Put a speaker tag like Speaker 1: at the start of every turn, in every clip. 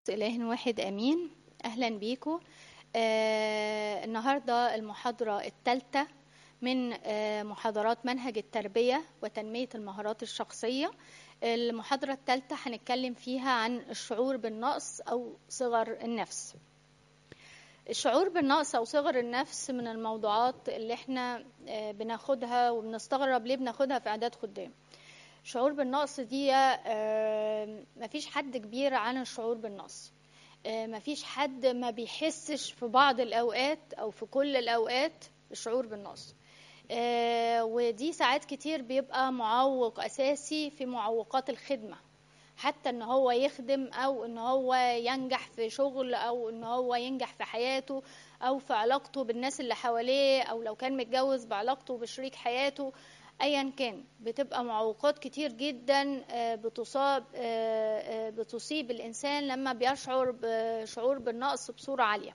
Speaker 1: إله واحد أمين أهلا بيكم آه النهاردة المحاضرة الثالثة من آه محاضرات منهج التربية وتنمية المهارات الشخصية المحاضرة الثالثة هنتكلم فيها عن الشعور بالنقص أو صغر النفس الشعور بالنقص أو صغر النفس من الموضوعات اللي احنا آه بناخدها وبنستغرب ليه بناخدها في إعداد خدام شعور بالنقص دي مفيش حد كبير عن الشعور بالنقص مفيش حد ما بيحسش في بعض الأوقات أو في كل الأوقات الشعور بالنقص ودي ساعات كتير بيبقى معوق أساسي في معوقات الخدمة حتى ان هو يخدم او ان هو ينجح في شغل او ان هو ينجح في حياته او في علاقته بالناس اللي حواليه او لو كان متجوز بعلاقته بشريك حياته ايا كان بتبقى معوقات كتير جدا بتصاب بتصيب الانسان لما بيشعر بشعور بالنقص بصوره عاليه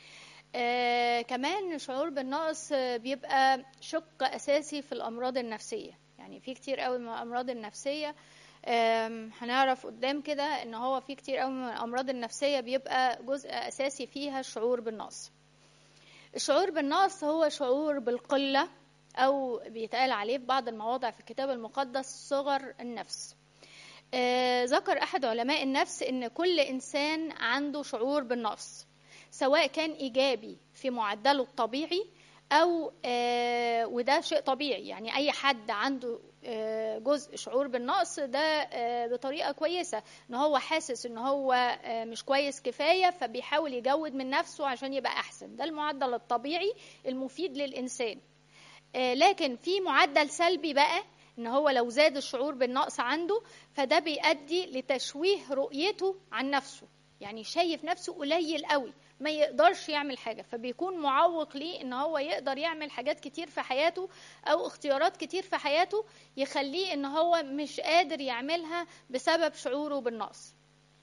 Speaker 1: كمان شعور بالنقص بيبقى شق اساسي في الامراض النفسيه يعني في كتير قوي من الامراض النفسيه هنعرف قدام كده ان هو في كتير قوي من الامراض النفسيه بيبقى جزء اساسي فيها الشعور بالنقص الشعور بالنقص هو شعور بالقله أو بيتقال عليه في بعض المواضع في الكتاب المقدس صغر النفس آه ذكر أحد علماء النفس إن كل إنسان عنده شعور بالنقص سواء كان إيجابي في معدله الطبيعي أو آه وده شيء طبيعي يعني أي حد عنده آه جزء شعور بالنقص ده بطريقة كويسة إن هو حاسس إن هو مش كويس كفاية فبيحاول يجود من نفسه عشان يبقى أحسن ده المعدل الطبيعي المفيد للإنسان لكن في معدل سلبي بقى ان هو لو زاد الشعور بالنقص عنده فده بيؤدي لتشويه رؤيته عن نفسه يعني شايف نفسه قليل قوي ما يقدرش يعمل حاجة فبيكون معوق ليه ان هو يقدر يعمل حاجات كتير في حياته او اختيارات كتير في حياته يخليه ان هو مش قادر يعملها بسبب شعوره بالنقص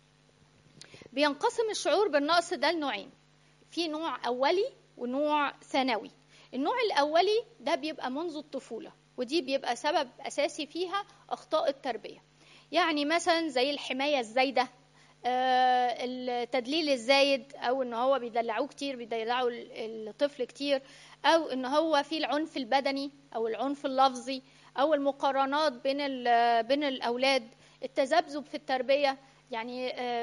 Speaker 1: بينقسم الشعور بالنقص ده لنوعين في نوع اولي ونوع ثانوي النوع الأولي ده بيبقى منذ الطفولة ودي بيبقى سبب أساسي فيها أخطاء التربية يعني مثلا زي الحماية الزايدة آه التدليل الزايد أو إن هو بيدلعوه كتير بيدلعوا الطفل كتير أو إن هو في العنف البدني أو العنف اللفظي أو المقارنات بين بين الأولاد التذبذب في التربية يعني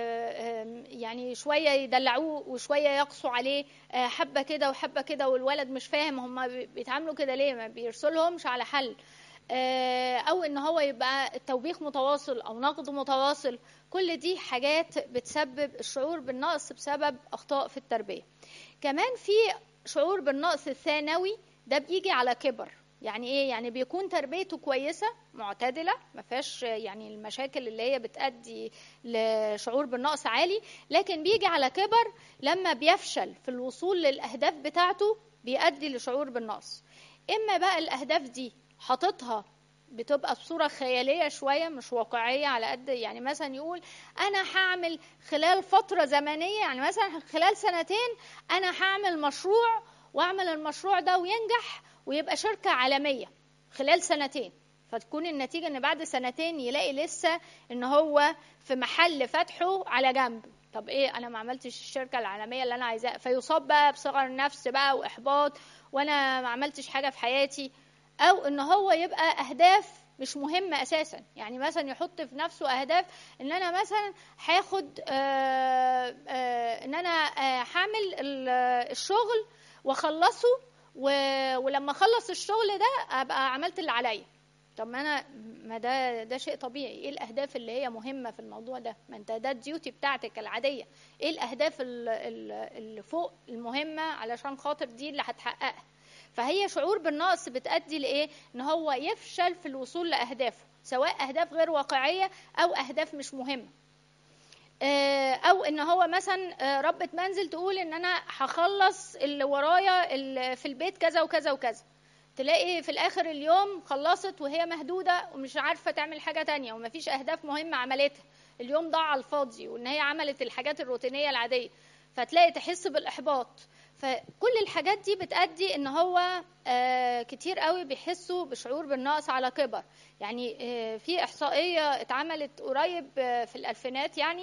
Speaker 1: يعني شويه يدلعوه وشويه يقصوا عليه حبه كده وحبه كده والولد مش فاهم هم بيتعاملوا كده ليه ما بيرسلهمش على حل او ان هو يبقى التوبيخ متواصل او نقد متواصل كل دي حاجات بتسبب الشعور بالنقص بسبب اخطاء في التربيه كمان في شعور بالنقص الثانوي ده بيجي على كبر يعني ايه يعني بيكون تربيته كويسه معتدله ما فيهاش يعني المشاكل اللي هي بتؤدي لشعور بالنقص عالي لكن بيجي على كبر لما بيفشل في الوصول للاهداف بتاعته بيؤدي لشعور بالنقص اما بقى الاهداف دي حاططها بتبقى بصورة خيالية شوية مش واقعية على قد يعني مثلا يقول أنا هعمل خلال فترة زمنية يعني مثلا خلال سنتين أنا هعمل مشروع وأعمل المشروع ده وينجح ويبقى شركة عالمية خلال سنتين فتكون النتيجة ان بعد سنتين يلاقي لسه ان هو في محل فتحه على جنب طب ايه انا ما عملتش الشركة العالمية اللي انا عايزاها فيصاب بقى بصغر نفس بقى واحباط وانا ما عملتش حاجة في حياتي او ان هو يبقى اهداف مش مهمة اساسا يعني مثلا يحط في نفسه اهداف ان انا مثلا هاخد ان انا هعمل الشغل واخلصه و... ولما اخلص الشغل ده ابقى عملت اللي عليا طب ما انا ما ده ده شيء طبيعي ايه الاهداف اللي هي مهمه في الموضوع ده ما انت ده الديوتي بتاعتك العاديه ايه الاهداف اللي فوق المهمه علشان خاطر دي اللي هتحققها فهي شعور بالنقص بتؤدي لايه ان هو يفشل في الوصول لاهدافه سواء اهداف غير واقعيه او اهداف مش مهمه او ان هو مثلا ربة منزل تقول ان انا هخلص اللي ورايا اللي في البيت كذا وكذا وكذا تلاقي في الاخر اليوم خلصت وهي مهدودة ومش عارفة تعمل حاجة تانية ومفيش اهداف مهمة عملتها اليوم ضاع على الفاضي وان هي عملت الحاجات الروتينية العادية فتلاقي تحس بالاحباط فكل الحاجات دي بتأدي ان هو آه كتير قوي بيحسوا بشعور بالنقص على كبر يعني آه في احصائيه اتعملت قريب آه في الالفينات يعني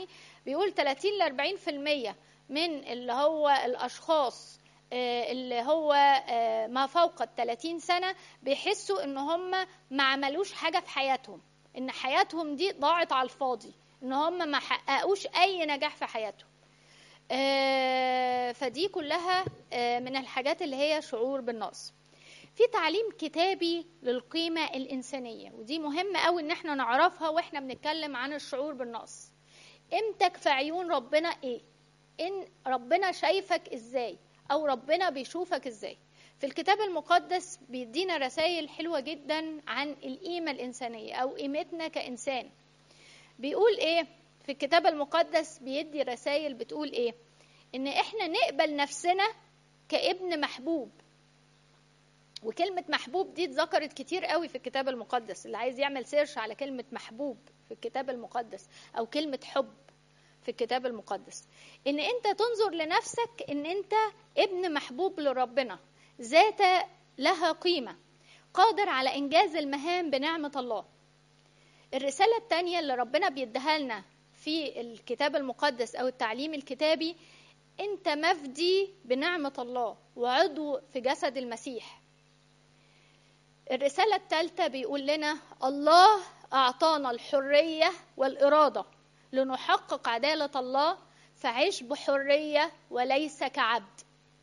Speaker 1: بيقول 30 ل 40% من اللي هو الاشخاص آه، اللي هو آه، ما فوق ال 30 سنه بيحسوا ان هم ما عملوش حاجه في حياتهم ان حياتهم دي ضاعت على الفاضي ان هم ما حققوش اي نجاح في حياتهم آه، فدي كلها آه، من الحاجات اللي هي شعور بالنقص في تعليم كتابي للقيمة الإنسانية ودي مهمة قوي إن احنا نعرفها واحنا بنتكلم عن الشعور بالنقص قيمتك في عيون ربنا إيه؟ إن ربنا شايفك إزاي؟ أو ربنا بيشوفك إزاي؟ في الكتاب المقدس بيدينا رسائل حلوة جدا عن القيمة الإنسانية أو قيمتنا كإنسان بيقول إيه؟ في الكتاب المقدس بيدي رسائل بتقول إيه؟ إن إحنا نقبل نفسنا كابن محبوب وكلمة محبوب دي اتذكرت كتير قوي في الكتاب المقدس اللي عايز يعمل سيرش على كلمة محبوب في الكتاب المقدس أو كلمة حب في الكتاب المقدس إن أنت تنظر لنفسك إن أنت ابن محبوب لربنا ذات لها قيمة قادر على إنجاز المهام بنعمة الله الرسالة الثانية اللي ربنا بيديها لنا في الكتاب المقدس أو التعليم الكتابي أنت مفدي بنعمة الله وعضو في جسد المسيح الرسالة الثالثة بيقول لنا الله أعطانا الحرية والإرادة لنحقق عدالة الله فعيش بحرية وليس كعبد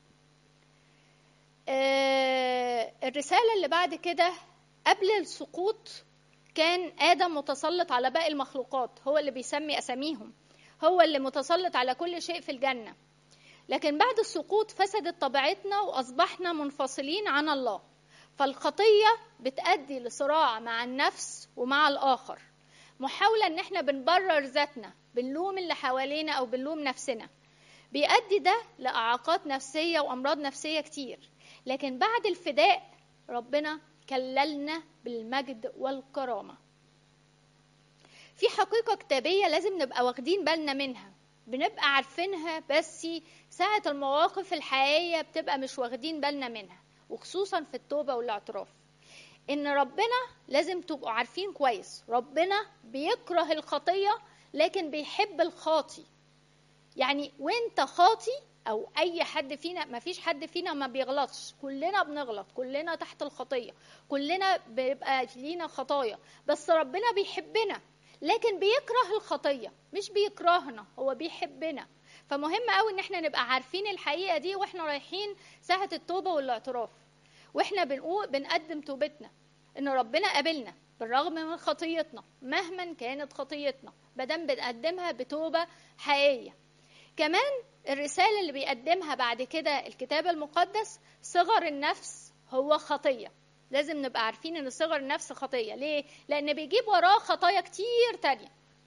Speaker 1: آه الرسالة اللي بعد كده قبل السقوط كان آدم متسلط على باقي المخلوقات هو اللي بيسمي أساميهم هو اللي متسلط على كل شيء في الجنة لكن بعد السقوط فسدت طبيعتنا وأصبحنا منفصلين عن الله فالخطية بتأدي لصراع مع النفس ومع الآخر محاولة إن إحنا بنبرر ذاتنا بنلوم اللي حوالينا أو بنلوم نفسنا بيؤدي ده لإعاقات نفسية وأمراض نفسية كتير لكن بعد الفداء ربنا كللنا بالمجد والكرامة في حقيقة كتابية لازم نبقى واخدين بالنا منها بنبقى عارفينها بس ساعة المواقف الحقيقية بتبقى مش واخدين بالنا منها وخصوصا في التوبة والاعتراف ان ربنا لازم تبقوا عارفين كويس ربنا بيكره الخطية لكن بيحب الخاطي يعني وانت خاطي او اي حد فينا ما فيش حد فينا ما بيغلطش كلنا بنغلط كلنا تحت الخطية كلنا بيبقى لينا خطايا بس ربنا بيحبنا لكن بيكره الخطية مش بيكرهنا هو بيحبنا فمهم قوي ان احنا نبقى عارفين الحقيقة دي واحنا رايحين ساعة التوبة والاعتراف واحنا بنقول بنقدم توبتنا ان ربنا قابلنا بالرغم من خطيتنا مهما كانت خطيتنا مادام بنقدمها بتوبة حقيقية كمان الرسالة اللي بيقدمها بعد كده الكتاب المقدس صغر النفس هو خطية لازم نبقى عارفين ان صغر النفس خطية ليه؟ لان بيجيب وراه خطايا كتير تانية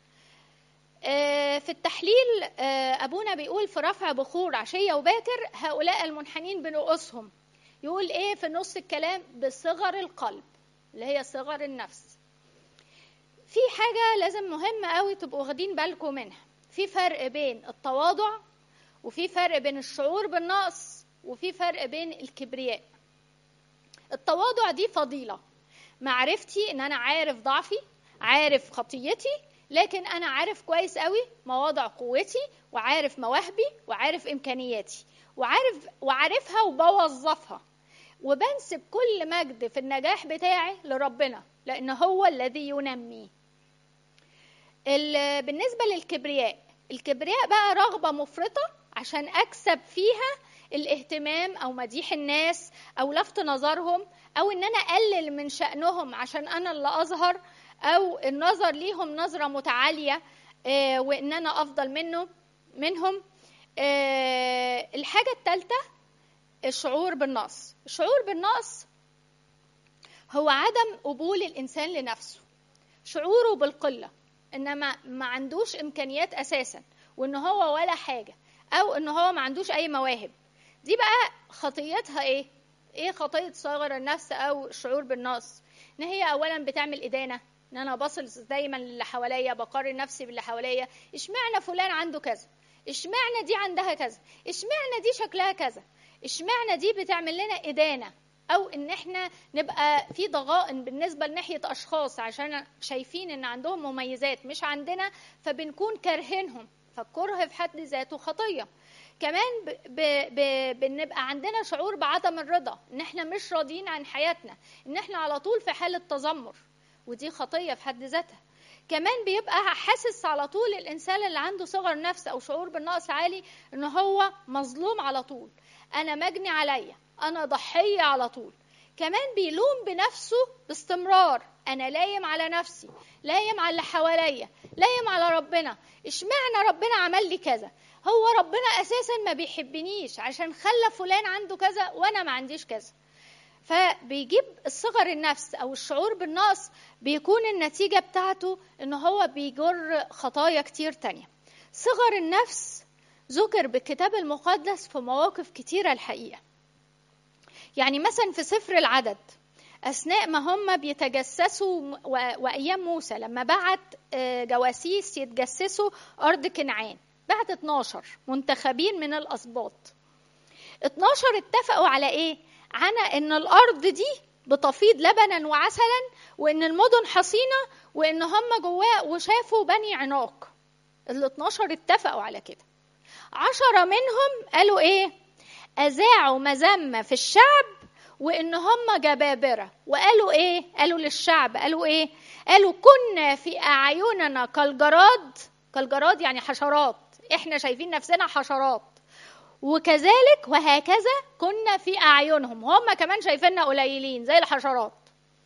Speaker 1: في التحليل ابونا بيقول في رفع بخور عشية وباكر هؤلاء المنحنين بنقصهم يقول ايه في نص الكلام بصغر القلب اللي هي صغر النفس في حاجة لازم مهمة قوي تبقوا واخدين بالكم منها في فرق بين التواضع وفي فرق بين الشعور بالنقص وفي فرق بين الكبرياء التواضع دي فضيلة معرفتي ان انا عارف ضعفي عارف خطيتي لكن انا عارف كويس قوي مواضع قوتي وعارف مواهبي وعارف امكانياتي وعارف وعارفها وبوظفها وبنسب كل مجد في النجاح بتاعي لربنا لان هو الذي ينمي بالنسبه للكبرياء الكبرياء بقى رغبه مفرطه عشان اكسب فيها الاهتمام او مديح الناس او لفت نظرهم او ان انا اقلل من شانهم عشان انا اللي اظهر او النظر ليهم نظره متعاليه آه وان انا افضل منه منهم آه الحاجه الثالثه الشعور بالنقص الشعور بالنقص هو عدم قبول الانسان لنفسه شعوره بالقله ان ما, ما عندوش امكانيات اساسا وان هو ولا حاجه او ان هو ما عندوش اي مواهب دي بقى خطيتها ايه ايه خطيه صغر النفس او الشعور بالنقص ان هي اولا بتعمل ادانه ان انا باصص دايما للي حواليا بقارن نفسي باللي حواليا اشمعنى فلان عنده كذا اشمعنى دي عندها كذا اشمعنى دي شكلها كذا اشمعنى دي بتعمل لنا ادانه او ان احنا نبقى في ضغائن بالنسبه لناحيه اشخاص عشان شايفين ان عندهم مميزات مش عندنا فبنكون كارهينهم فالكره في حد ذاته خطيه كمان ب... ب... ب... بنبقى عندنا شعور بعدم الرضا ان احنا مش راضيين عن حياتنا ان احنا على طول في حاله تذمر ودي خطيه في حد ذاتها كمان بيبقى حاسس على طول الانسان اللي عنده صغر نفس او شعور بالنقص عالي ان هو مظلوم على طول انا مجني عليا انا ضحيه على طول كمان بيلوم بنفسه باستمرار انا لايم على نفسي لايم على اللي حواليا لايم على ربنا اشمعنى ربنا عمل لي كذا هو ربنا اساسا ما بيحبنيش عشان خلى فلان عنده كذا وانا ما عنديش كذا فبيجيب الصغر النفس او الشعور بالنقص بيكون النتيجه بتاعته ان هو بيجر خطايا كتير تانية صغر النفس ذكر بالكتاب المقدس في مواقف كتيره الحقيقه يعني مثلا في سفر العدد اثناء ما هم بيتجسسوا وايام موسى لما بعت جواسيس يتجسسوا ارض كنعان بعت 12 منتخبين من الاسباط 12 اتفقوا على ايه على ان الارض دي بتفيض لبنا وعسلا وان المدن حصينه وان هم جواه وشافوا بني عناق ال 12 اتفقوا على كده عشرة منهم قالوا ايه اذاعوا مذمه في الشعب وان هم جبابره وقالوا ايه قالوا للشعب قالوا ايه قالوا كنا في اعيننا كالجراد كالجراد يعني حشرات احنا شايفين نفسنا حشرات وكذلك وهكذا كنا في اعينهم هم كمان شايفيننا قليلين زي الحشرات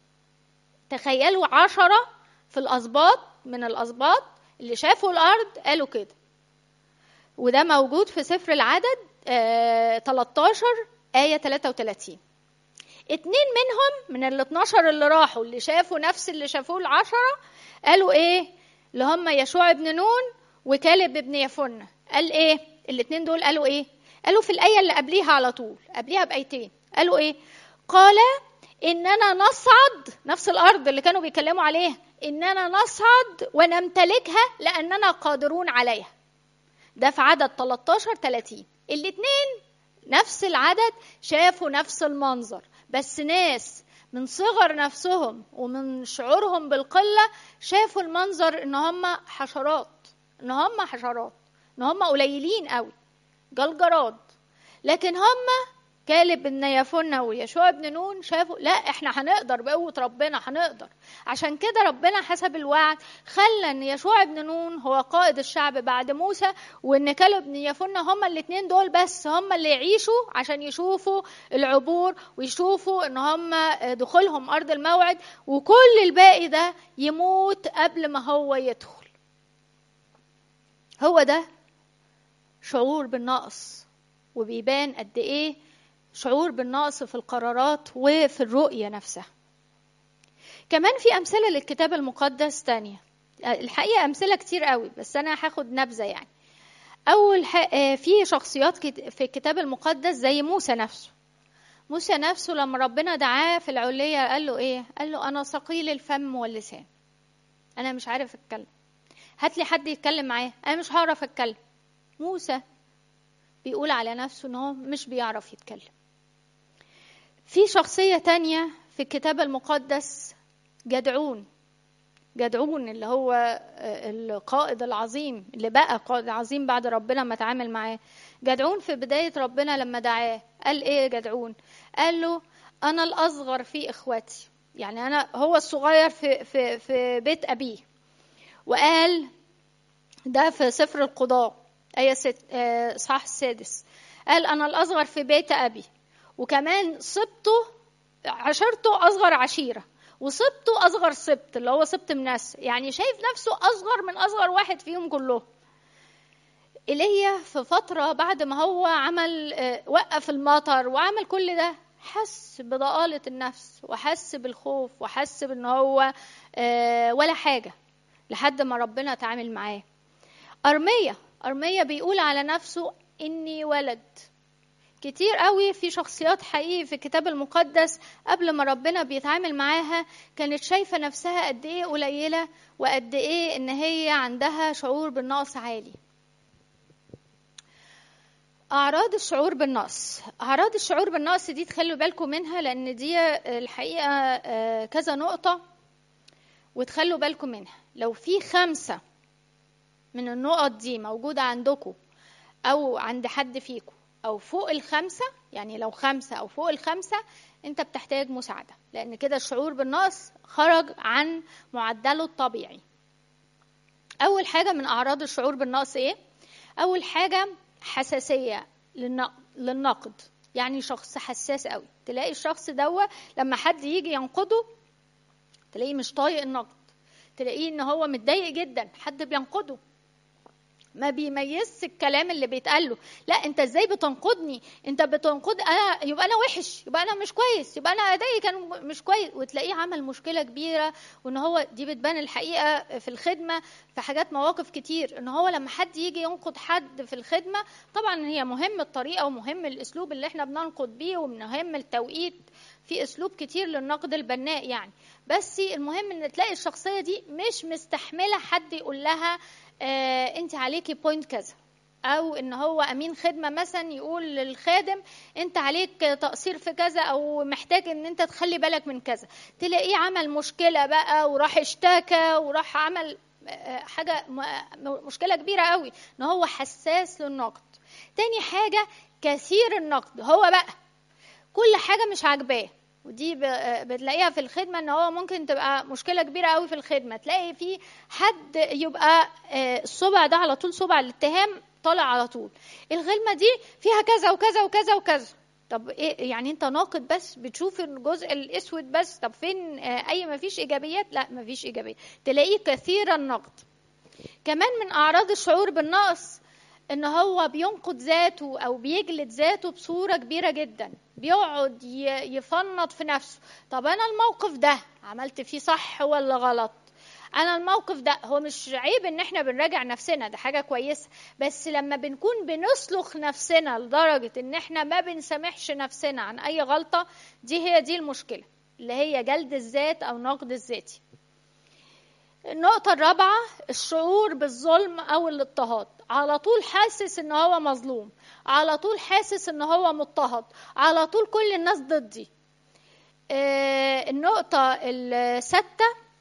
Speaker 1: تخيلوا عشرة في الأسباط من الأسباط اللي شافوا الأرض قالوا كده وده موجود في سفر العدد آه 13 آية 33 اتنين منهم من ال 12 اللي راحوا اللي شافوا نفس اللي شافوه العشرة قالوا ايه اللي هم يشوع بن نون وكالب بن يفنة قال ايه الاتنين دول قالوا ايه قالوا في الآية اللي قبليها على طول قبليها بآيتين قالوا ايه قال إننا نصعد نفس الأرض اللي كانوا بيتكلموا عليها إننا نصعد ونمتلكها لأننا قادرون عليها ده في عدد 13 30 الاتنين نفس العدد شافوا نفس المنظر بس ناس من صغر نفسهم ومن شعورهم بالقلة شافوا المنظر ان هم حشرات ان هم حشرات ان هم قليلين قوي جلجراد لكن هم كالب بن يفنة ويشوع بن نون شافوا لا احنا هنقدر بقوة ربنا هنقدر عشان كده ربنا حسب الوعد خلى ان يشوع بن نون هو قائد الشعب بعد موسى وان كالب بن يفنة هما الاتنين دول بس هما اللي يعيشوا عشان يشوفوا العبور ويشوفوا ان هما دخولهم ارض الموعد وكل الباقي ده يموت قبل ما هو يدخل هو ده شعور بالنقص وبيبان قد ايه شعور بالنقص في القرارات وفي الرؤية نفسها كمان في أمثلة للكتاب المقدس تانية الحقيقة أمثلة كتير قوي بس أنا هاخد نبذة يعني أول في شخصيات في الكتاب المقدس زي موسى نفسه موسى نفسه لما ربنا دعاه في العلية قال له إيه؟ قال له أنا ثقيل الفم واللسان أنا مش عارف أتكلم هات لي حد يتكلم معاه أنا مش هعرف أتكلم موسى بيقول على نفسه إن هو مش بيعرف يتكلم في شخصية تانية في الكتاب المقدس جدعون جدعون اللي هو القائد العظيم اللي بقى قائد عظيم بعد ربنا ما اتعامل معاه جدعون في بداية ربنا لما دعاه قال ايه جدعون قال له انا الاصغر في اخواتي يعني انا هو الصغير في في في بيت ابيه وقال ده في سفر القضاء آية ست صح السادس قال أنا الأصغر في بيت أبي وكمان سبطه عشيرته أصغر عشيرة وسبطه أصغر سبط اللي هو سبط مناس يعني شايف نفسه أصغر من أصغر واحد فيهم كلهم إيليا في فترة بعد ما هو عمل وقف المطر وعمل كل ده حس بضآلة النفس وحس بالخوف وحس بأن هو ولا حاجة لحد ما ربنا تعامل معاه أرمية أرمية بيقول على نفسه إني ولد كتير قوي في شخصيات حقيقي في الكتاب المقدس قبل ما ربنا بيتعامل معاها كانت شايفة نفسها قد إيه قليلة وقد إيه إن هي عندها شعور بالنقص عالي أعراض الشعور بالنقص أعراض الشعور بالنقص دي تخلوا بالكم منها لأن دي الحقيقة كذا نقطة وتخلوا بالكم منها لو في خمسة من النقط دي موجودة عندكم أو عند حد فيكم أو فوق الخمسة يعني لو خمسة أو فوق الخمسة أنت بتحتاج مساعدة لأن كده الشعور بالنقص خرج عن معدله الطبيعي أول حاجة من أعراض الشعور بالنقص إيه؟ أول حاجة حساسية للنقد يعني شخص حساس قوي تلاقي الشخص دوا لما حد يجي ينقده تلاقيه مش طايق النقد تلاقيه ان هو متضايق جدا حد بينقده ما بيميزش الكلام اللي بيتقال له لا انت ازاي بتنقدني انت بتنقد انا يبقى انا وحش يبقى انا مش كويس يبقى انا ادائي كان مش كويس وتلاقيه عمل مشكله كبيره وان هو دي بتبان الحقيقه في الخدمه في حاجات مواقف كتير ان هو لما حد يجي ينقد حد في الخدمه طبعا هي مهم الطريقه ومهم الاسلوب اللي احنا بننقد بيه ومهم التوقيت في اسلوب كتير للنقد البناء يعني بس المهم ان تلاقي الشخصيه دي مش مستحمله حد يقول لها آه انت عليكي بوينت كذا او ان هو امين خدمه مثلا يقول للخادم انت عليك تقصير في كذا او محتاج ان انت تخلي بالك من كذا تلاقيه عمل مشكله بقى وراح اشتكى وراح عمل حاجه مشكله كبيره قوي ان هو حساس للنقد تاني حاجه كثير النقد هو بقى كل حاجه مش عاجباه ودي بتلاقيها في الخدمة ان هو ممكن تبقى مشكلة كبيرة قوي في الخدمة تلاقي في حد يبقى الصبع ده على طول صبع الاتهام طالع على طول الخدمة دي فيها كذا وكذا وكذا وكذا طب ايه يعني انت ناقد بس بتشوف الجزء الاسود بس طب فين اي ما فيش ايجابيات لا ما فيش ايجابيات تلاقيه كثير النقد كمان من اعراض الشعور بالنقص ان هو بينقد ذاته او بيجلد ذاته بصوره كبيره جدا بيقعد يفنط في نفسه طب انا الموقف ده عملت فيه صح ولا غلط انا الموقف ده هو مش عيب ان احنا بنراجع نفسنا ده حاجه كويسه بس لما بنكون بنسلخ نفسنا لدرجه ان احنا ما بنسامحش نفسنا عن اي غلطه دي هي دي المشكله اللي هي جلد الذات او نقد الذاتي النقطة الرابعة الشعور بالظلم أو الاضطهاد على طول حاسس إن هو مظلوم على طول حاسس إن هو مضطهد على طول كل الناس ضدي آه النقطة الستة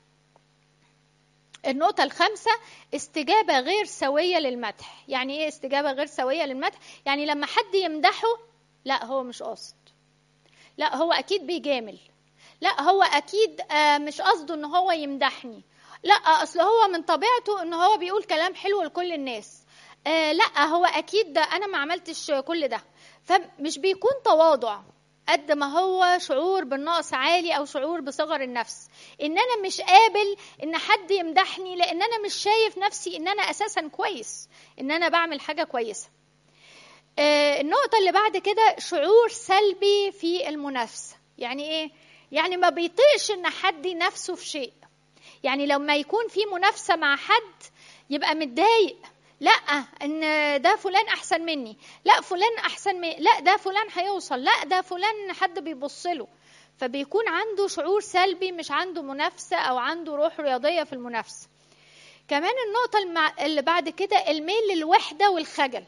Speaker 1: النقطة الخامسة استجابة غير سوية للمدح يعني ايه استجابة غير سوية للمدح يعني لما حد يمدحه لا هو مش قاصد لا هو أكيد بيجامل لا هو أكيد آه مش قصده إن هو يمدحني لا اصل هو من طبيعته ان هو بيقول كلام حلو لكل الناس آه لا هو اكيد ده انا ما عملتش كل ده فمش بيكون تواضع قد ما هو شعور بالنقص عالي او شعور بصغر النفس ان انا مش قابل ان حد يمدحني لان انا مش شايف نفسي ان انا اساسا كويس ان انا بعمل حاجه كويسه آه النقطه اللي بعد كده شعور سلبي في المنافسه يعني ايه يعني ما بيطيقش ان حد ينافسه في شيء يعني لما يكون في منافسه مع حد يبقى متضايق لا ان ده فلان احسن مني لا فلان احسن من لا ده فلان هيوصل لا ده فلان حد بيبص له فبيكون عنده شعور سلبي مش عنده منافسه او عنده روح رياضيه في المنافسه كمان النقطه اللي بعد كده الميل للوحده والخجل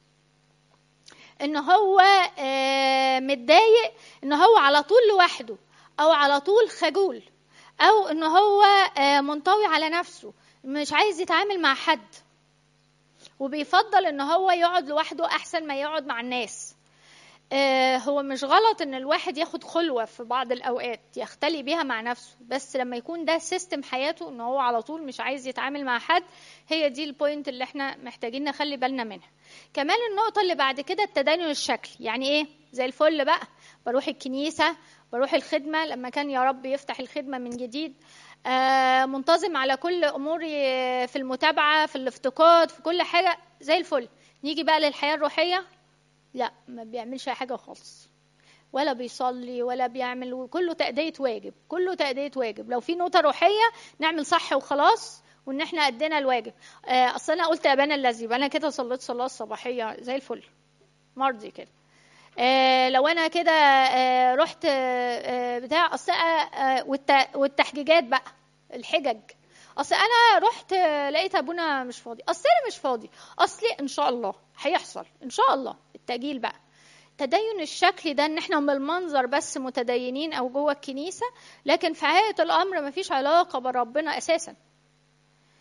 Speaker 1: ان هو متضايق ان هو على طول لوحده او على طول خجول او ان هو منطوي على نفسه مش عايز يتعامل مع حد وبيفضل ان هو يقعد لوحده احسن ما يقعد مع الناس هو مش غلط ان الواحد ياخد خلوة في بعض الاوقات يختلي بيها مع نفسه بس لما يكون ده سيستم حياته ان هو على طول مش عايز يتعامل مع حد هي دي البوينت اللي احنا محتاجين نخلي بالنا منها كمان النقطة اللي بعد كده التدين الشكلي يعني ايه زي الفل بقى بروح الكنيسة بروح الخدمة لما كان يا رب يفتح الخدمة من جديد آه منتظم على كل أموري في المتابعة في الافتقاد في كل حاجة زي الفل نيجي بقى للحياة الروحية لا ما بيعملش أي حاجة خالص ولا بيصلي ولا بيعمل كله تأدية واجب كله تأدية واجب لو في نقطة روحية نعمل صح وخلاص وان احنا ادينا الواجب آه اصل انا قلت ابانا الذي انا كده صليت صلاه الصباحيه زي الفل مرضي كده آه لو انا كده آه رحت آه بتاع اصل آه والتحجيجات بقى الحجج اصل انا رحت لقيت ابونا مش فاضي اصل انا مش فاضي اصلي ان شاء الله هيحصل ان شاء الله التاجيل بقى تدين الشكل ده ان احنا بالمنظر بس متدينين او جوه الكنيسه لكن في حقيقه الامر مفيش علاقه بربنا اساسا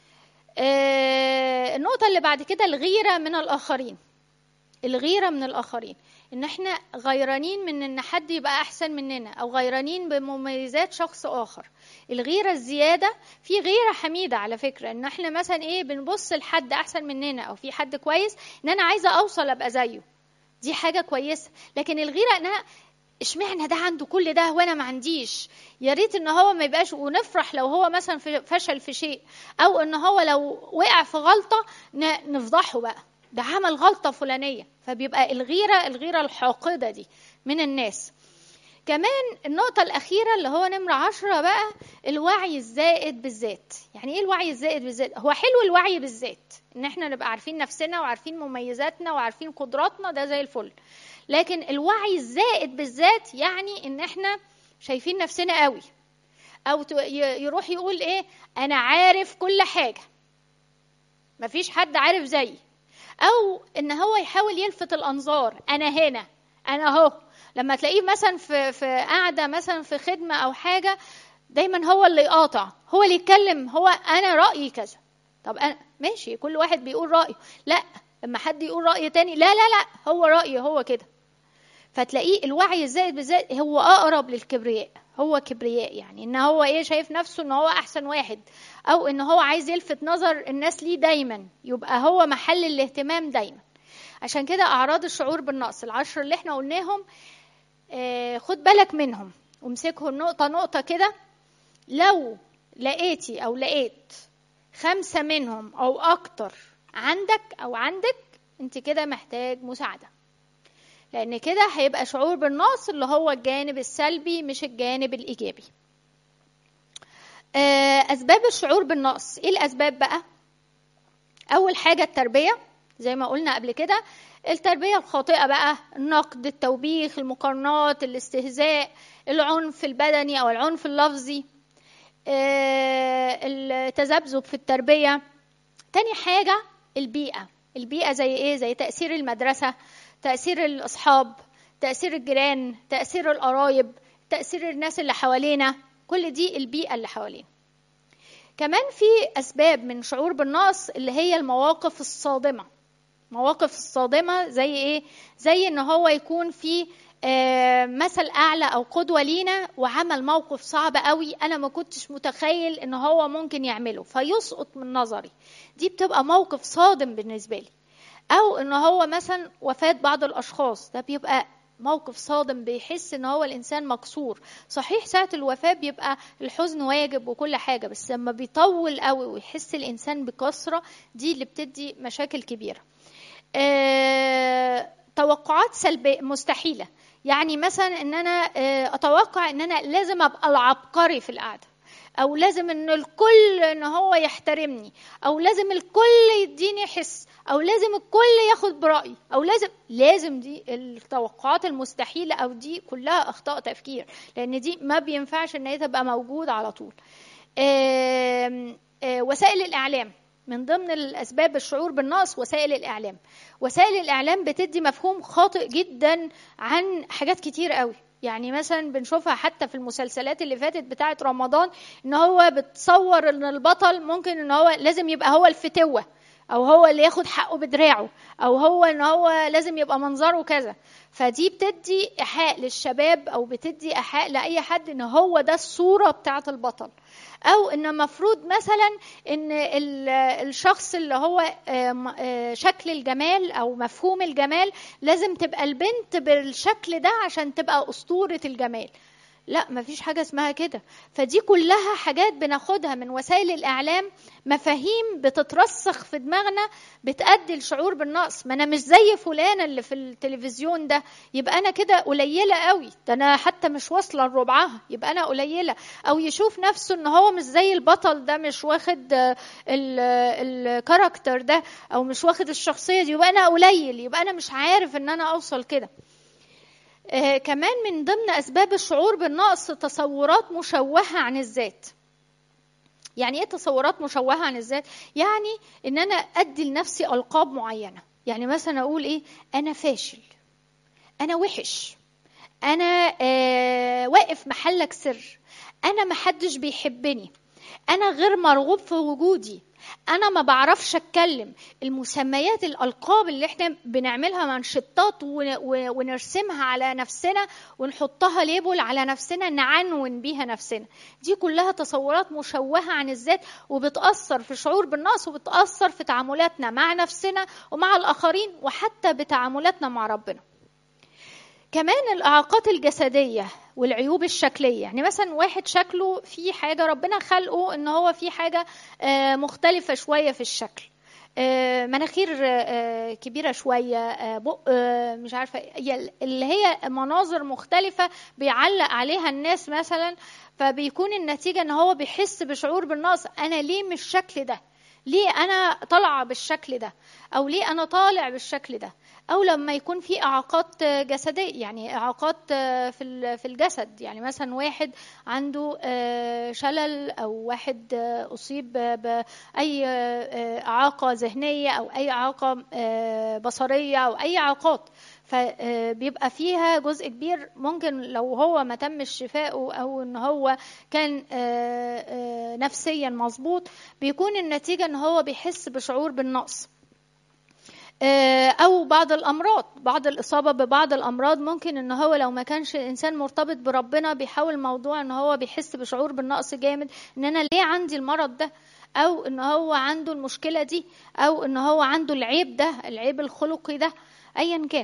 Speaker 1: آه النقطه اللي بعد كده الغيره من الاخرين الغيره من الاخرين ان احنا غيرانين من ان حد يبقى احسن مننا او غيرانين بمميزات شخص اخر الغيره الزياده في غيره حميده على فكره ان احنا مثلا ايه بنبص لحد احسن مننا او في حد كويس ان انا عايزه اوصل ابقى زيه دي حاجه كويسه لكن الغيره انها اشمعنى ده عنده كل ده وانا ما عنديش يا ريت ان هو ما يبقاش ونفرح لو هو مثلا فشل في شيء او ان هو لو وقع في غلطه نفضحه بقى ده عمل غلطه فلانيه فبيبقى الغيره الغيره الحاقده دي من الناس كمان النقطة الأخيرة اللي هو نمرة عشرة بقى الوعي الزائد بالذات يعني إيه الوعي الزائد بالذات؟ هو حلو الوعي بالذات إن إحنا نبقى عارفين نفسنا وعارفين مميزاتنا وعارفين قدراتنا ده زي الفل لكن الوعي الزائد بالذات يعني إن إحنا شايفين نفسنا قوي أو يروح يقول إيه أنا عارف كل حاجة مفيش حد عارف زيي او ان هو يحاول يلفت الانظار انا هنا انا اهو لما تلاقيه مثلا في في قاعده مثلا في خدمه او حاجه دايما هو اللي يقاطع هو اللي يتكلم هو انا رايي كذا طب انا ماشي كل واحد بيقول رايه لا لما حد يقول راي تاني لا لا لا هو رايي هو كده فتلاقيه الوعي الزائد بالذات هو اقرب للكبرياء هو كبرياء يعني ان هو ايه شايف نفسه ان هو احسن واحد او ان هو عايز يلفت نظر الناس ليه دايما يبقى هو محل الاهتمام دايما عشان كده اعراض الشعور بالنقص العشر اللي احنا قلناهم آه خد بالك منهم وامسكهم نقطه نقطه كده لو لقيتي او لقيت خمسه منهم او اكتر عندك او عندك انت كده محتاج مساعده لان كده هيبقى شعور بالنقص اللي هو الجانب السلبي مش الجانب الايجابي اسباب الشعور بالنقص ايه الاسباب بقى اول حاجه التربيه زي ما قلنا قبل كده التربيه الخاطئه بقى النقد التوبيخ المقارنات الاستهزاء العنف البدني او العنف اللفظي التذبذب في التربيه تاني حاجه البيئه البيئه زي ايه زي تاثير المدرسه تاثير الاصحاب تاثير الجيران تاثير القرايب تاثير الناس اللي حوالينا كل دي البيئه اللي حوالينا كمان في اسباب من شعور بالنقص اللي هي المواقف الصادمه مواقف الصادمه زي ايه زي ان هو يكون في آه مثل اعلى او قدوه لينا وعمل موقف صعب قوي انا ما كنتش متخيل ان هو ممكن يعمله فيسقط من نظري دي بتبقى موقف صادم بالنسبه لي او ان هو مثلا وفاه بعض الاشخاص ده بيبقى موقف صادم بيحس ان هو الانسان مكسور صحيح ساعه الوفاه بيبقى الحزن واجب وكل حاجه بس لما بيطول قوي ويحس الانسان بكسره دي اللي بتدي مشاكل كبيره أه توقعات سلبيه مستحيله يعني مثلا ان انا اتوقع ان انا لازم ابقى العبقري في القعده او لازم ان الكل ان هو يحترمني او لازم الكل يديني حس او لازم الكل ياخد برايي او لازم لازم دي التوقعات المستحيله او دي كلها اخطاء تفكير لان دي ما بينفعش ان هي تبقى موجوده على طول آآ آآ وسائل الاعلام من ضمن الاسباب الشعور بالنقص وسائل الاعلام وسائل الاعلام بتدي مفهوم خاطئ جدا عن حاجات كتير قوي يعني مثلا بنشوفها حتى في المسلسلات اللي فاتت بتاعه رمضان ان هو بتصور ان البطل ممكن ان هو لازم يبقى هو الفتوه او هو اللي ياخد حقه بدراعه او هو ان هو لازم يبقى منظره كذا فدي بتدي ايحاء للشباب او بتدي ايحاء لاي حد ان هو ده الصوره بتاعه البطل او ان مفروض مثلا ان الشخص اللي هو شكل الجمال او مفهوم الجمال لازم تبقى البنت بالشكل ده عشان تبقى اسطوره الجمال لا مفيش حاجة اسمها كده فدي كلها حاجات بناخدها من وسائل الإعلام مفاهيم بتترسخ في دماغنا بتأدي الشعور بالنقص ما أنا مش زي فلان اللي في التلفزيون ده يبقى أنا كده قليلة قوي ده أنا حتى مش واصلة لربعها يبقى أنا قليلة أو يشوف نفسه إن هو مش زي البطل ده مش واخد الكاركتر ده أو مش واخد الشخصية دي يبقى أنا قليل يبقى أنا مش عارف إن أنا أوصل كده آه كمان من ضمن اسباب الشعور بالنقص تصورات مشوهه عن الذات يعني ايه تصورات مشوهه عن الذات يعني ان انا ادي لنفسي القاب معينه يعني مثلا اقول ايه انا فاشل انا وحش انا آه واقف محلك سر انا محدش بيحبني انا غير مرغوب في وجودي انا ما بعرفش اتكلم المسميات الالقاب اللي احنا بنعملها مانشطات ونرسمها على نفسنا ونحطها ليبل على نفسنا نعنون بيها نفسنا دي كلها تصورات مشوهه عن الذات وبتاثر في الشعور بالنقص وبتاثر في تعاملاتنا مع نفسنا ومع الاخرين وحتى بتعاملاتنا مع ربنا كمان الاعاقات الجسديه والعيوب الشكليه يعني مثلا واحد شكله في حاجه ربنا خلقه ان هو في حاجه مختلفه شويه في الشكل مناخير كبيرة شوية بق مش عارفة اللي هي مناظر مختلفة بيعلق عليها الناس مثلا فبيكون النتيجة ان هو بيحس بشعور بالنقص انا ليه مش الشكل ده ليه انا طالعه بالشكل ده او ليه انا طالع بالشكل ده او لما يكون في اعاقات جسديه يعني اعاقات في في الجسد يعني مثلا واحد عنده شلل او واحد اصيب باي اعاقه ذهنيه او اي اعاقه بصريه او اي اعاقات فبيبقى فيها جزء كبير ممكن لو هو ما تمش شفائه او ان هو كان نفسيا مظبوط بيكون النتيجه ان هو بيحس بشعور بالنقص او بعض الامراض بعض الاصابه ببعض الامراض ممكن ان هو لو ما كانش الانسان مرتبط بربنا بيحاول موضوع ان هو بيحس بشعور بالنقص جامد ان انا ليه عندي المرض ده او ان هو عنده المشكله دي او ان هو عنده العيب ده العيب الخلقي ده ايا كان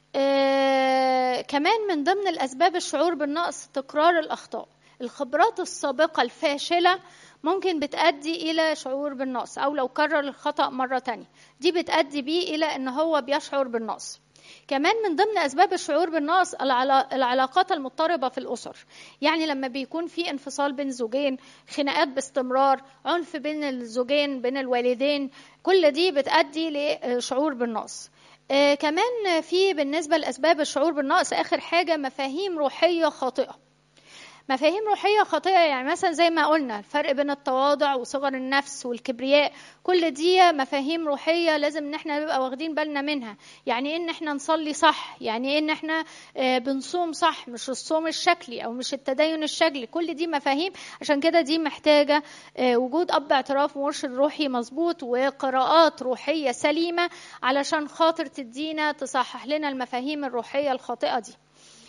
Speaker 1: آه كمان من ضمن الاسباب الشعور بالنقص تكرار الاخطاء الخبرات السابقه الفاشله ممكن بتؤدي الى شعور بالنقص او لو كرر الخطا مره تانية دي بتؤدي بيه الى ان هو بيشعر بالنقص كمان من ضمن اسباب الشعور بالنقص العلاقات المضطربه في الاسر يعني لما بيكون في انفصال بين زوجين خناقات باستمرار عنف بين الزوجين بين الوالدين كل دي بتؤدي لشعور بالنقص آه كمان في بالنسبة لأسباب الشعور بالنقص آخر حاجة مفاهيم روحية خاطئة مفاهيم روحية خاطئة يعني مثلا زي ما قلنا الفرق بين التواضع وصغر النفس والكبرياء كل دي مفاهيم روحية لازم ان احنا نبقى واخدين بالنا منها يعني ان احنا نصلي صح يعني ان احنا بنصوم صح مش الصوم الشكلي او مش التدين الشكلي كل دي مفاهيم عشان كده دي محتاجة وجود اب اعتراف ومرشد روحي مظبوط وقراءات روحية سليمة علشان خاطر تدينا تصحح لنا المفاهيم الروحية الخاطئة دي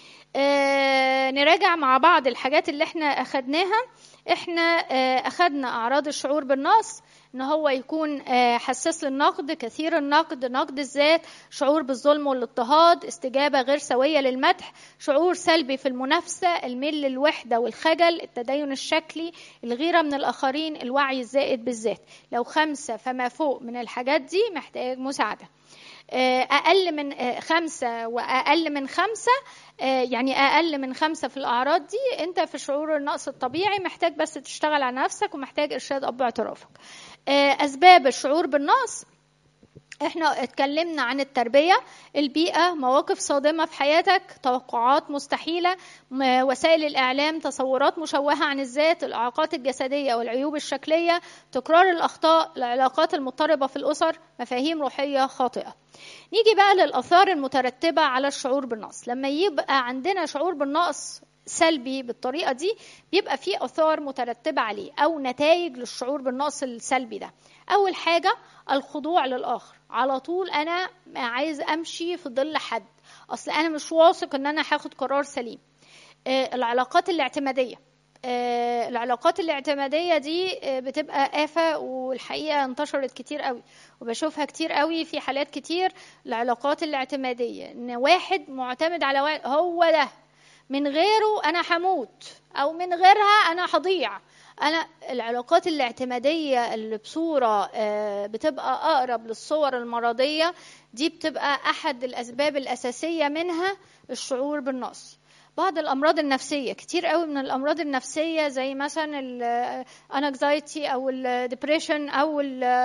Speaker 1: آه نراجع مع بعض الحاجات اللي احنا اخدناها احنا آه اخدنا اعراض الشعور بالنقص ان هو يكون آه حساس للنقد كثير النقد نقد الذات شعور بالظلم والاضطهاد استجابة غير سوية للمدح شعور سلبي في المنافسة الميل للوحدة والخجل التدين الشكلي الغيرة من الآخرين الوعي الزائد بالذات لو خمسة فما فوق من الحاجات دي محتاج مساعدة أقل من خمسة وأقل من خمسة يعني أقل من خمسة في الأعراض دي أنت في شعور النقص الطبيعي محتاج بس تشتغل على نفسك ومحتاج إرشاد أب اعترافك أسباب الشعور بالنقص احنا اتكلمنا عن التربية البيئة مواقف صادمة في حياتك توقعات مستحيلة وسائل الإعلام تصورات مشوهة عن الذات الإعاقات الجسدية والعيوب الشكلية تكرار الأخطاء العلاقات المضطربة في الأسر مفاهيم روحية خاطئة نيجي بقى للآثار المترتبة على الشعور بالنقص لما يبقى عندنا شعور بالنقص سلبي بالطريقه دي بيبقى في اثار مترتبه عليه او نتائج للشعور بالنقص السلبي ده اول حاجه الخضوع للاخر على طول انا عايز امشي في ظل حد اصل انا مش واثق ان انا هاخد قرار سليم آه العلاقات الاعتماديه آه العلاقات الاعتماديه دي آه بتبقى آفة والحقيقه انتشرت كتير قوي وبشوفها كتير قوي في حالات كتير العلاقات الاعتماديه ان واحد معتمد على واحد هو ده من غيره انا هموت او من غيرها انا هضيع انا العلاقات الاعتماديه اللي بصوره بتبقى اقرب للصور المرضيه دي بتبقى احد الاسباب الاساسيه منها الشعور بالنقص بعض الامراض النفسيه كتير قوي من الامراض النفسيه زي مثلا الانكزايتي او الدبريشن او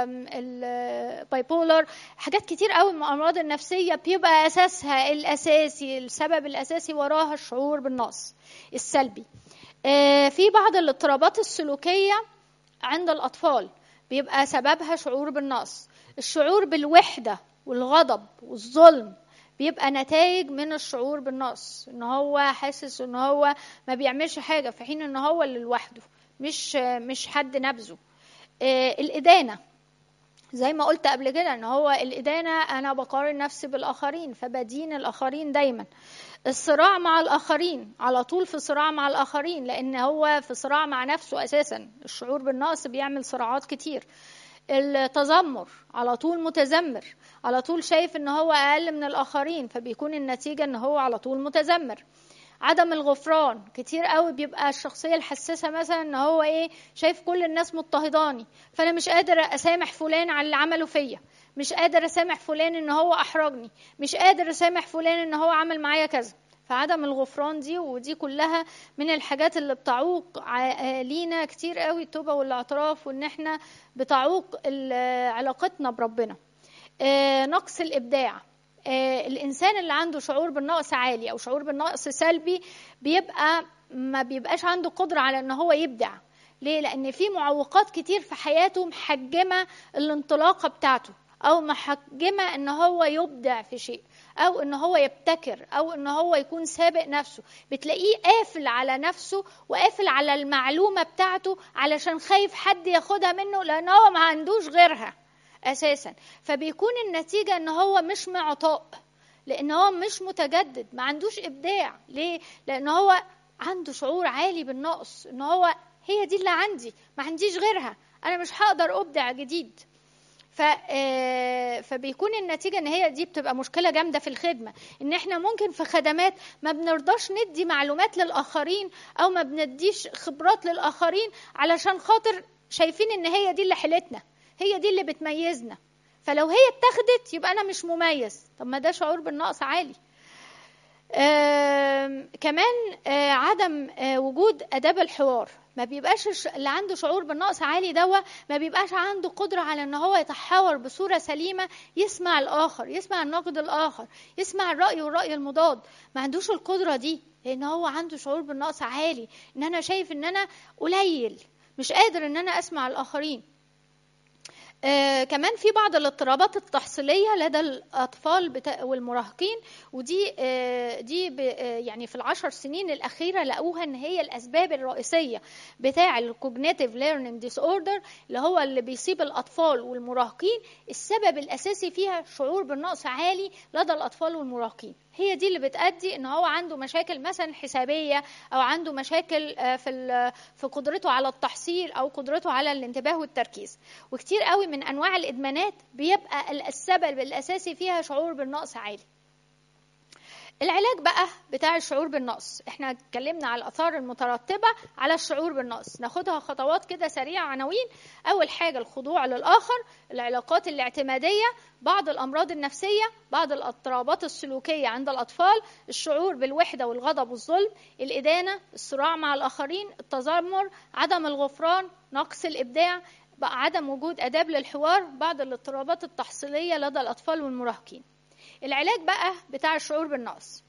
Speaker 1: البايبولر حاجات كتير قوي من الامراض النفسيه بيبقى اساسها الاساسي السبب الاساسي وراها الشعور بالنقص السلبي في بعض الاضطرابات السلوكيه عند الاطفال بيبقى سببها شعور بالنقص الشعور بالوحده والغضب والظلم بيبقى نتائج من الشعور بالنقص ان هو حاسس ان هو ما بيعملش حاجه في حين ان هو اللي لوحده مش مش حد نبذه آه الادانه زي ما قلت قبل كده ان هو الادانه انا بقارن نفسي بالاخرين فبدين الاخرين دايما الصراع مع الاخرين على طول في صراع مع الاخرين لان هو في صراع مع نفسه اساسا الشعور بالنقص بيعمل صراعات كتير التذمر على طول متذمر على طول شايف ان هو اقل من الاخرين فبيكون النتيجه ان هو على طول متذمر عدم الغفران كتير قوي بيبقى الشخصيه الحساسه مثلا ان هو ايه شايف كل الناس مضطهداني فانا مش قادر اسامح فلان على اللي عمله فيا مش قادر اسامح فلان ان هو احرجني مش قادر اسامح فلان ان هو عمل معايا كذا فعدم الغفران دي ودي كلها من الحاجات اللي بتعوق لينا كتير قوي التوبه والاعتراف وان احنا بتعوق علاقتنا بربنا نقص الابداع الانسان اللي عنده شعور بالنقص عالي او شعور بالنقص سلبي بيبقى ما بيبقاش عنده قدره على ان هو يبدع ليه لان في معوقات كتير في حياته محجمه الانطلاقه بتاعته او محجمه ان هو يبدع في شيء او ان هو يبتكر او ان هو يكون سابق نفسه بتلاقيه قافل على نفسه وقافل على المعلومه بتاعته علشان خايف حد ياخدها منه لان هو ما عندوش غيرها اساسا فبيكون النتيجه ان هو مش معطاء لان هو مش متجدد ما عندوش ابداع ليه لان هو عنده شعور عالي بالنقص ان هو هي دي اللي عندي ما عنديش غيرها انا مش هقدر ابدع جديد ف فبيكون النتيجه ان هي دي بتبقى مشكله جامده في الخدمه ان احنا ممكن في خدمات ما بنرضاش ندي معلومات للاخرين او ما بنديش خبرات للاخرين علشان خاطر شايفين ان هي دي اللي حيلتنا هي دي اللي بتميزنا فلو هي اتاخدت يبقى انا مش مميز طب ما ده شعور بالنقص عالي آه كمان آه عدم آه وجود اداب الحوار ما بيبقاش اللي عنده شعور بالنقص عالي دوا ما بيبقاش عنده قدرة على ان هو يتحاور بصورة سليمة يسمع الاخر يسمع النقد الاخر يسمع الرأي والرأي المضاد ما عندوش القدرة دي لان هو عنده شعور بالنقص عالي ان انا شايف ان انا قليل مش قادر ان انا اسمع الاخرين آه كمان في بعض الاضطرابات التحصيليه لدى الاطفال بتا... والمراهقين ودي آه دي ب... آه يعني في العشر سنين الاخيره لقوها ان هي الاسباب الرئيسيه بتاع الكوجنيتيف ليرنينج ديس اوردر اللي هو اللي بيصيب الاطفال والمراهقين السبب الاساسي فيها شعور بالنقص عالي لدى الاطفال والمراهقين هي دي اللي بتأدي ان هو عنده مشاكل مثلا حسابيه او عنده مشاكل في في قدرته على التحصيل او قدرته على الانتباه والتركيز وكتير قوي من انواع الادمانات بيبقى السبب الاساسي فيها شعور بالنقص عالي العلاج بقى بتاع الشعور بالنقص احنا اتكلمنا على الاثار المترتبه على الشعور بالنقص ناخدها خطوات كده سريعه عناوين اول حاجه الخضوع للاخر العلاقات الاعتماديه بعض الامراض النفسيه بعض الاضطرابات السلوكيه عند الاطفال الشعور بالوحده والغضب والظلم الادانه الصراع مع الاخرين التذمر عدم الغفران نقص الابداع بقى عدم وجود اداب للحوار بعض الاضطرابات التحصيليه لدى الاطفال والمراهقين العلاج بقى بتاع الشعور بالنقص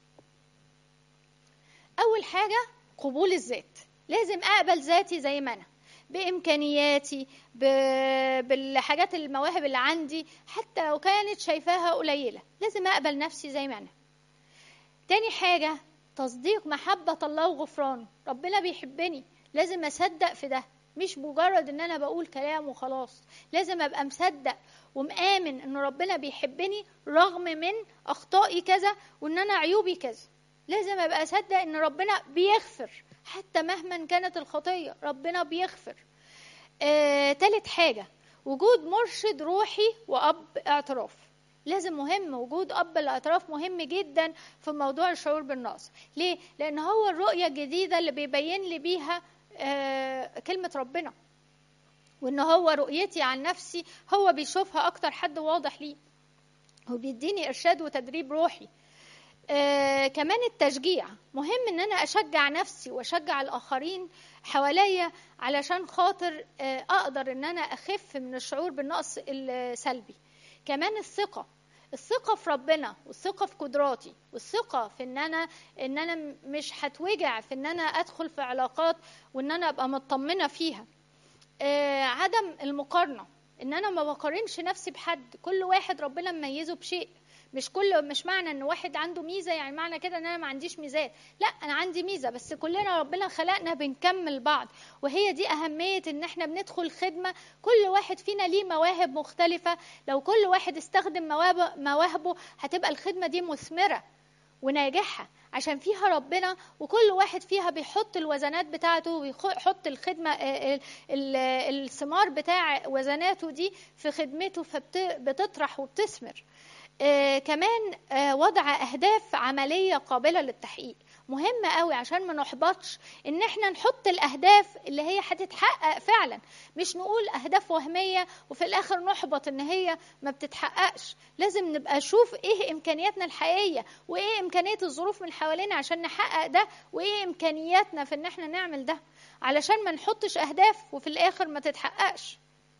Speaker 1: اول حاجه قبول الذات لازم اقبل ذاتي زي ما انا بامكانياتي ب... بالحاجات المواهب اللي عندي حتى لو كانت شايفاها قليله لازم اقبل نفسي زي ما انا تاني حاجه تصديق محبه الله وغفرانه ربنا بيحبني لازم اصدق في ده مش مجرد ان انا بقول كلام وخلاص لازم ابقى مصدق ومآمن ان ربنا بيحبني رغم من اخطائي كذا وان انا عيوبي كذا لازم ابقى اصدق ان ربنا بيغفر حتى مهما كانت الخطيه ربنا بيغفر آه، تالت حاجه وجود مرشد روحي واب اعتراف لازم مهم وجود اب الاعتراف مهم جدا في موضوع الشعور بالنقص ليه لان هو الرؤيه الجديده اللي بيبين لي بيها آه كلمه ربنا وان هو رؤيتي عن نفسي هو بيشوفها اكتر حد واضح ليه وبيديني ارشاد وتدريب روحي آه كمان التشجيع مهم ان انا اشجع نفسي واشجع الاخرين حواليا علشان خاطر آه اقدر ان انا اخف من الشعور بالنقص السلبي كمان الثقه الثقه في ربنا والثقه في قدراتي والثقه في ان انا ان انا مش هتوجع في ان انا ادخل في علاقات وان انا ابقى مطمنه فيها آه عدم المقارنه ان انا ما بقارنش نفسي بحد كل واحد ربنا مميزه بشيء مش كل مش معنى ان واحد عنده ميزه يعني معنى كده ان انا ما عنديش ميزات لا انا عندي ميزه بس كلنا ربنا خلقنا بنكمل بعض وهي دي اهميه ان احنا بندخل خدمه كل واحد فينا ليه مواهب مختلفه لو كل واحد استخدم مواهبه هتبقى الخدمه دي مثمره وناجحه عشان فيها ربنا وكل واحد فيها بيحط الوزنات بتاعته ويحط الخدمه الثمار بتاع وزناته دي في خدمته فبتطرح وبتثمر آه كمان آه وضع اهداف عمليه قابله للتحقيق مهم قوي عشان ما نحبطش ان احنا نحط الاهداف اللي هي هتتحقق فعلا مش نقول اهداف وهميه وفي الاخر نحبط ان هي ما بتتحققش لازم نبقى نشوف ايه امكانياتنا الحقيقيه وايه امكانيه الظروف من حوالينا عشان نحقق ده وايه امكانياتنا في ان احنا نعمل ده علشان ما نحطش اهداف وفي الاخر ما تتحققش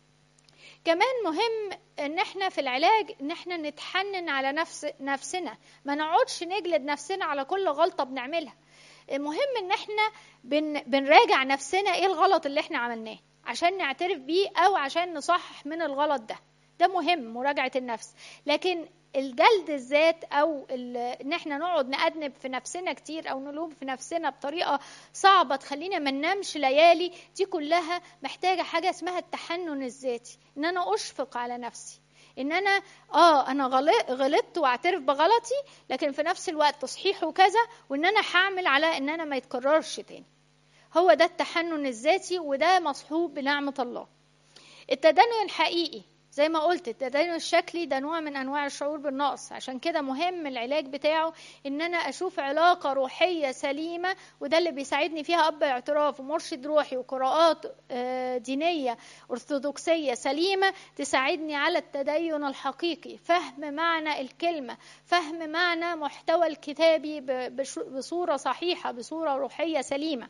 Speaker 1: كمان مهم ان احنا في العلاج ان احنا نتحنن على نفس نفسنا ما نقعدش نجلد نفسنا على كل غلطه بنعملها مهم ان احنا بن بنراجع نفسنا ايه الغلط اللي احنا عملناه عشان نعترف بيه او عشان نصحح من الغلط ده ده مهم مراجعه النفس لكن الجلد الذات او ان احنا نقعد نأدنب في نفسنا كتير او نلوم في نفسنا بطريقه صعبه تخلينا ما ننامش ليالي دي كلها محتاجه حاجه اسمها التحنن الذاتي ان انا اشفق على نفسي ان انا اه انا غلطت واعترف بغلطي لكن في نفس الوقت تصحيح وكذا وان انا هعمل على ان انا ما يتكررش تاني هو ده التحنن الذاتي وده مصحوب بنعمه الله التدين الحقيقي زي ما قلت التدين الشكلي ده نوع من انواع الشعور بالنقص عشان كده مهم العلاج بتاعه ان انا اشوف علاقه روحيه سليمه وده اللي بيساعدني فيها اب اعتراف ومرشد روحي وقراءات دينيه ارثوذكسيه سليمه تساعدني على التدين الحقيقي فهم معنى الكلمه فهم معنى محتوى الكتابي بصوره صحيحه بصوره روحيه سليمه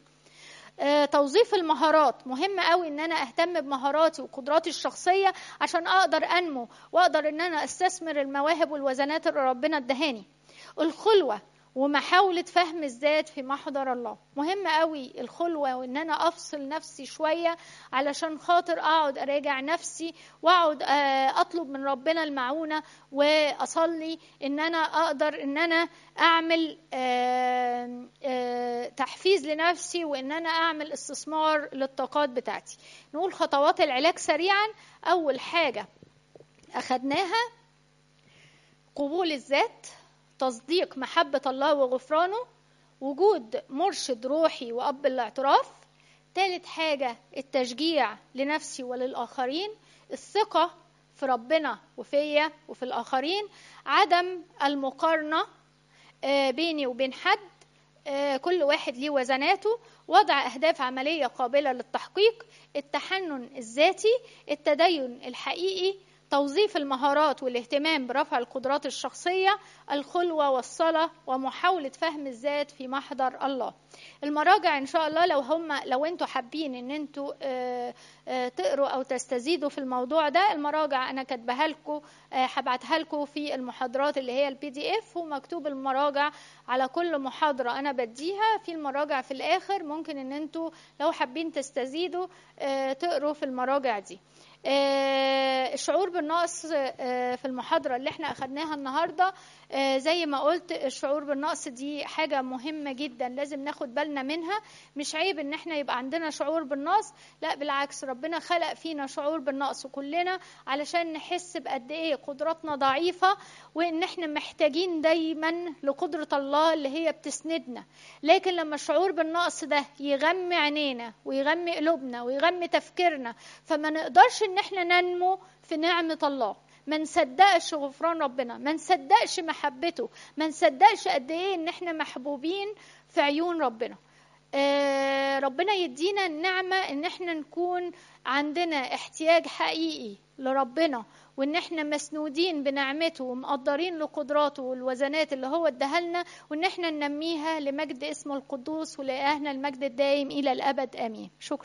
Speaker 1: توظيف المهارات مهم قوي ان انا اهتم بمهاراتي وقدراتي الشخصيه عشان اقدر انمو واقدر ان انا استثمر المواهب والوزنات اللي ربنا ادهاني الخلوه ومحاولة فهم الذات في محضر الله مهم قوي الخلوة وان انا افصل نفسي شوية علشان خاطر اقعد اراجع نفسي واقعد اطلب من ربنا المعونة واصلي ان انا اقدر ان انا اعمل تحفيز لنفسي وان انا اعمل استثمار للطاقات بتاعتي نقول خطوات العلاج سريعا اول حاجة اخدناها قبول الذات تصديق محبة الله وغفرانه وجود مرشد روحي وأب الاعتراف ثالث حاجة التشجيع لنفسي وللآخرين الثقة في ربنا وفيا وفي الآخرين عدم المقارنة بيني وبين حد كل واحد ليه وزناته وضع أهداف عملية قابلة للتحقيق التحنن الذاتي التدين الحقيقي توظيف المهارات والاهتمام برفع القدرات الشخصية الخلوة والصلاة ومحاولة فهم الذات في محضر الله المراجع إن شاء الله لو هم لو أنتوا حابين إن أنتوا تقروا أو تستزيدوا في الموضوع ده المراجع أنا كاتباها لكم هبعتها لكم في المحاضرات اللي هي البي دي اف ومكتوب المراجع على كل محاضرة أنا بديها في المراجع في الآخر ممكن إن أنتوا لو حابين تستزيدوا تقروا في المراجع دي الشعور بالنقص في المحاضرة اللي احنا أخدناها النهاردة زي ما قلت الشعور بالنقص دي حاجة مهمة جدا لازم ناخد بالنا منها مش عيب ان احنا يبقى عندنا شعور بالنقص لا بالعكس ربنا خلق فينا شعور بالنقص كلنا علشان نحس بقد ايه قدراتنا ضعيفة وان احنا محتاجين دايما لقدرة الله اللي هي بتسندنا لكن لما الشعور بالنقص ده يغمي عينينا ويغمي قلوبنا ويغمي تفكيرنا فما نقدرش ان احنا ننمو في نعمة الله ما نصدقش غفران ربنا ما نصدقش محبته ما نصدقش قد ايه ان احنا محبوبين في عيون ربنا آه ربنا يدينا النعمة ان احنا نكون عندنا احتياج حقيقي لربنا وان احنا مسنودين بنعمته ومقدرين لقدراته والوزنات اللي هو اداها لنا وان احنا ننميها لمجد اسمه القدوس ولإلهنا المجد الدائم الى الابد امين شكرا